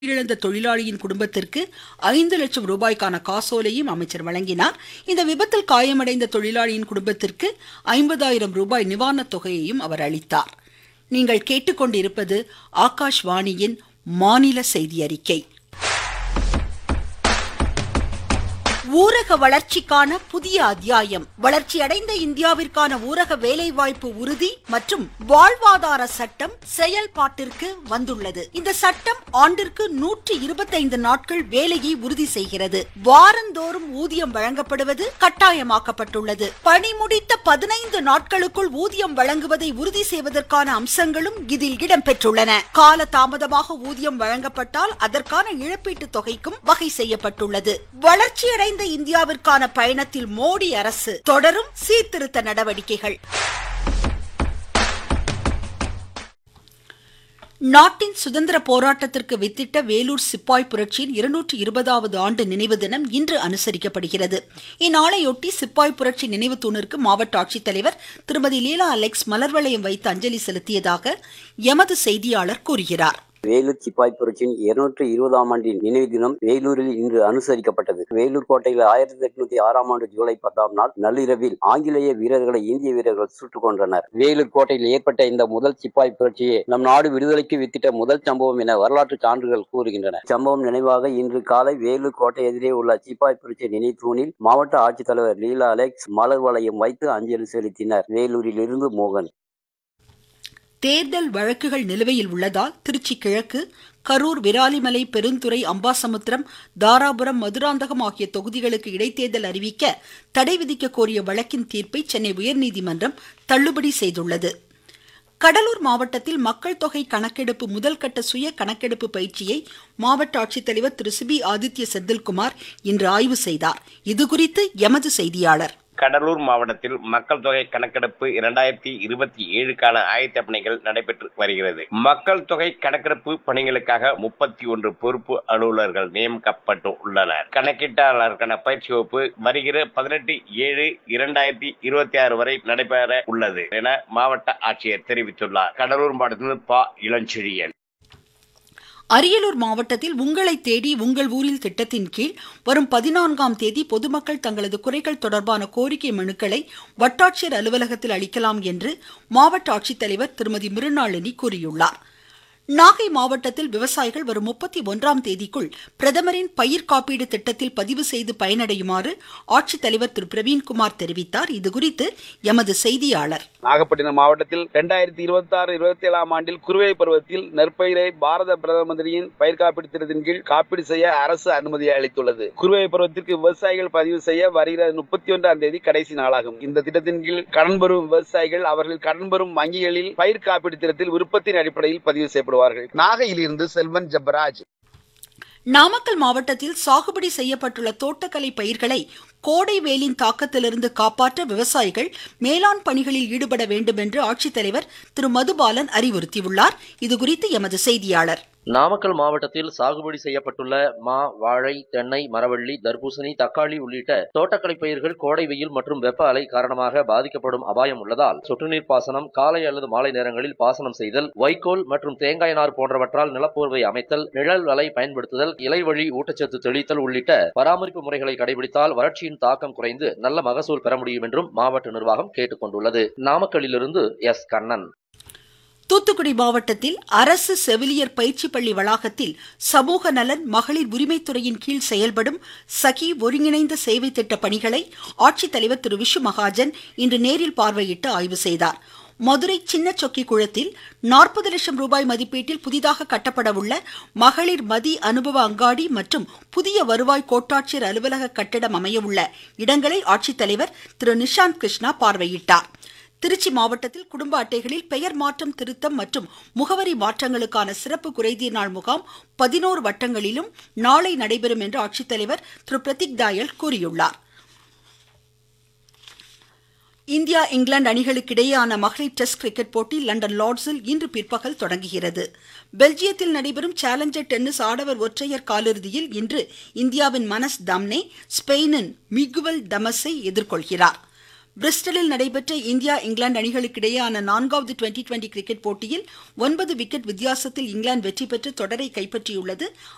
உயிரிழந்த தொழிலாளியின் குடும்பத்திற்கு ஐந்து லட்சம் ரூபாய்க்கான காசோலையும் அமைச்சர் வழங்கினார் இந்த விபத்தில் காயமடைந்த தொழிலாளியின் குடும்பத்திற்கு ஐம்பதாயிரம் ரூபாய் நிவாரணத் தொகையையும் அவர் அளித்தார் நீங்கள் கேட்டுக்கொண்டிருப்பது ஆகாஷ்வாணியின் மாநில செய்தி அறிக்கை ஊரக வளர்ச்சிக்கான புதிய அத்தியாயம் வளர்ச்சியடைந்த இந்தியாவிற்கான ஊரக வேலைவாய்ப்பு உறுதி மற்றும் வாழ்வாதார சட்டம் செயல்பாட்டிற்கு வந்துள்ளது இந்த சட்டம் ஆண்டிற்கு நூற்றி இருபத்தைந்து நாட்கள் வேலையை உறுதி செய்கிறது வாரந்தோறும் ஊதியம் வழங்கப்படுவது கட்டாயமாக்கப்பட்டுள்ளது பணி முடித்த பதினைந்து நாட்களுக்குள் ஊதியம் வழங்குவதை உறுதி செய்வதற்கான அம்சங்களும் இதில் இடம்பெற்றுள்ளன கால தாமதமாக ஊதியம் வழங்கப்பட்டால் அதற்கான இழப்பீட்டுத் தொகைக்கும் வகை செய்யப்பட்டுள்ளது வளர்ச்சியடைந்த இந்தியாவிற்கான பயணத்தில் மோடி அரசு தொடரும் சீர்திருத்த நடவடிக்கைகள் நாட்டின் சுதந்திர போராட்டத்திற்கு வித்திட்ட வேலூர் சிப்பாய் புரட்சியின் இருநூற்றி இருபதாவது ஆண்டு நினைவு தினம் இன்று அனுசரிக்கப்படுகிறது இந்நாளையொட்டி சிப்பாய் புரட்சி நினைவு தூணிற்கு மாவட்ட ஆட்சித்தலைவர் திருமதி லீலா அலெக்ஸ் மலர்வளையம் வைத்து அஞ்சலி செலுத்தியதாக எமது செய்தியாளர் கூறுகிறார் வேலூர் சிப்பாய் புரட்சியின் இருநூற்றி இருபதாம் ஆண்டின் நினைவு தினம் வேலூரில் இன்று அனுசரிக்கப்பட்டது வேலூர் கோட்டையில் ஆயிரத்தி எட்நூத்தி ஆறாம் ஆண்டு ஜூலை பத்தாம் நாள் நள்ளிரவில் ஆங்கிலேய வீரர்களை இந்திய வீரர்கள் சுட்டுக் கொன்றனர் வேலூர் கோட்டையில் ஏற்பட்ட இந்த முதல் சிப்பாய் புரட்சியே நம் நாடு விடுதலைக்கு வித்திட்ட முதல் சம்பவம் என வரலாற்று சான்றுகள் கூறுகின்றன சம்பவம் நினைவாக இன்று காலை வேலூர் கோட்டை எதிரே உள்ள சிப்பாய் புரட்சி நினைவு தூணில் மாவட்ட ஆட்சித்தலைவர் லீலா அலெக்ஸ் மலர் வளையம் வைத்து அஞ்சலி செலுத்தினர் வேலூரில் இருந்து மோகன் தேர்தல் வழக்குகள் நிலுவையில் உள்ளதால் திருச்சி கிழக்கு கரூர் விராலிமலை பெருந்துறை அம்பாசமுத்திரம் தாராபுரம் மதுராந்தகம் ஆகிய தொகுதிகளுக்கு இடைத்தேர்தல் அறிவிக்க தடை விதிக்க கோரிய வழக்கின் தீர்ப்பை சென்னை உயர்நீதிமன்றம் தள்ளுபடி செய்துள்ளது கடலூர் மாவட்டத்தில் மக்கள் தொகை கணக்கெடுப்பு முதல் கட்ட சுய கணக்கெடுப்பு பயிற்சியை மாவட்ட ஆட்சித்தலைவர் திரு சிபி ஆதித்ய செந்தில்குமார் இன்று ஆய்வு செய்தார் இதுகுறித்து எமது செய்தியாளர் கடலூர் மாவட்டத்தில் மக்கள் தொகை கணக்கெடுப்பு இரண்டாயிரத்தி இருபத்தி ஏழுக்கான ஆயத்த பணிகள் நடைபெற்று வருகிறது மக்கள் தொகை கணக்கெடுப்பு பணிகளுக்காக முப்பத்தி ஒன்று பொறுப்பு அலுவலர்கள் நியமிக்கப்பட்டு உள்ளனர் கணக்கீட்டாளருக்கான பயிற்சி வகுப்பு வருகிற பதினெட்டு ஏழு இரண்டாயிரத்தி இருபத்தி ஆறு வரை நடைபெற உள்ளது என மாவட்ட ஆட்சியர் தெரிவித்துள்ளார் கடலூர் மாவட்டத்தில் ப இளஞ்செழியன் அரியலூர் மாவட்டத்தில் உங்களை தேடி உங்கள் ஊரில் திட்டத்தின் கீழ் வரும் பதினான்காம் தேதி பொதுமக்கள் தங்களது குறைகள் தொடர்பான கோரிக்கை மனுக்களை வட்டாட்சியர் அலுவலகத்தில் அளிக்கலாம் என்று மாவட்ட ஆட்சித்தலைவர் திருமதி மிருணாளினி கூறியுள்ளார் நாகை மாவட்டத்தில் விவசாயிகள் வரும் முப்பத்தி ஒன்றாம் தேதிக்குள் பிரதமரின் பயிர் காப்பீடு திட்டத்தில் பதிவு செய்து பயனடையுமாறு ஆட்சித்தலைவர் திரு பிரவீன்குமார் தெரிவித்தார் இதுகுறித்து எமது செய்தியாளர் நாகப்பட்டினம் மாவட்டத்தில் இரண்டாயிரத்தி இருபத்தி ஆறு இருபத்தி ஏழாம் ஆண்டில் குறுவை பருவத்தில் நெற்பயிரை பாரத பிரதம மந்திரியின் பயிர் காப்பீடு திட்டத்தின் கீழ் காப்பீடு செய்ய அரசு அனுமதி அளித்துள்ளது குறுவை பருவத்திற்கு விவசாயிகள் பதிவு செய்ய வருகிற முப்பத்தி ஒன்றாம் தேதி கடைசி நாளாகும் இந்த திட்டத்தின் கீழ் கடன் பெறும் விவசாயிகள் அவர்கள் கடன் பெறும் வங்கிகளில் பயிர் காப்பீடு திட்டத்தில் விருப்பத்தின் அடிப்படையில் பதிவு செய்யப்படுவார்கள் நாகையிலிருந்து செல்வன் ஜபராஜ் நாமக்கல் மாவட்டத்தில் சாகுபடி செய்யப்பட்டுள்ள தோட்டக்கலை பயிர்களை கோடை வெயிலின் தாக்கத்திலிருந்து காப்பாற்ற விவசாயிகள் மேலாண் பணிகளில் ஈடுபட வேண்டும் என்று ஆட்சித்தலைவர் திரு மதுபாலன் அறிவுறுத்தியுள்ளார் இதுகுறித்து எமது செய்தியாளர் நாமக்கல் மாவட்டத்தில் சாகுபடி செய்யப்பட்டுள்ள மா வாழை தென்னை மரவள்ளி தர்பூசணி தக்காளி உள்ளிட்ட தோட்டக்கலை பயிர்கள் கோடை வெயில் மற்றும் வெப்ப அலை காரணமாக பாதிக்கப்படும் அபாயம் உள்ளதால் சொட்டுநீர் பாசனம் காலை அல்லது மாலை நேரங்களில் பாசனம் செய்தல் வைக்கோல் மற்றும் தேங்காய் நார் போன்றவற்றால் நிலப்போர்வை அமைத்தல் நிழல் வலை பயன்படுத்துதல் இலை வழி ஊட்டச்சத்து தெளித்தல் உள்ளிட்ட பராமரிப்பு முறைகளை கடைபிடித்தால் வறட்சியின் தாக்கம் குறைந்து நல்ல மகசூல் பெற முடியும் என்றும் மாவட்ட நிர்வாகம் கேட்டுக் கொண்டுள்ளது நாமக்கல்லிலிருந்து எஸ் கண்ணன் தூத்துக்குடி மாவட்டத்தில் அரசு செவிலியர் பயிற்சி பள்ளி வளாகத்தில் சமூக நலன் மகளிர் உரிமைத்துறையின் கீழ் செயல்படும் சகி ஒருங்கிணைந்த சேவை திட்ட பணிகளை ஆட்சித்தலைவர் திரு விஷு மகாஜன் இன்று நேரில் பார்வையிட்டு ஆய்வு செய்தார் மதுரை சின்ன சொக்கி குளத்தில் நாற்பது லட்சம் ரூபாய் மதிப்பீட்டில் புதிதாக கட்டப்பட உள்ள மகளிர் மதி அனுபவ அங்காடி மற்றும் புதிய வருவாய் கோட்டாட்சியர் அலுவலக கட்டிடம் அமைய உள்ள இடங்களை ஆட்சித்தலைவர் திரு நிஷாந்த் கிருஷ்ணா பார்வையிட்டார் திருச்சி மாவட்டத்தில் குடும்ப அட்டைகளில் பெயர் மாற்றம் திருத்தம் மற்றும் முகவரி மாற்றங்களுக்கான சிறப்பு குறைதீர் நாள் முகாம் பதினோரு வட்டங்களிலும் நாளை நடைபெறும் என்று ஆட்சித்தலைவர் திரு பிரதீக் தாயல் கூறியுள்ளார் இந்தியா இங்கிலாந்து அணிகளுக்கு இடையேயான மகளிர் டெஸ்ட் கிரிக்கெட் போட்டி லண்டன் லார்ட்ஸில் இன்று பிற்பகல் தொடங்குகிறது பெல்ஜியத்தில் நடைபெறும் சேலஞ்சர் டென்னிஸ் ஆடவர் ஒற்றையர் காலிறுதியில் இன்று இந்தியாவின் மனஸ் தம்னே ஸ்பெயினின் மிகுவல் தமஸை எதிர்கொள்கிறார் பிரிஸ்டலில் நடைபெற்ற இந்தியா இங்கிலாந்து அணிகளுக்கு இடையேயான நான்காவது டுவெண்டி டுவெண்டி கிரிக்கெட் போட்டியில் ஒன்பது விக்கெட் வித்தியாசத்தில் இங்கிலாந்து வெற்றி பெற்று தொடரை கைப்பற்றியுள்ளது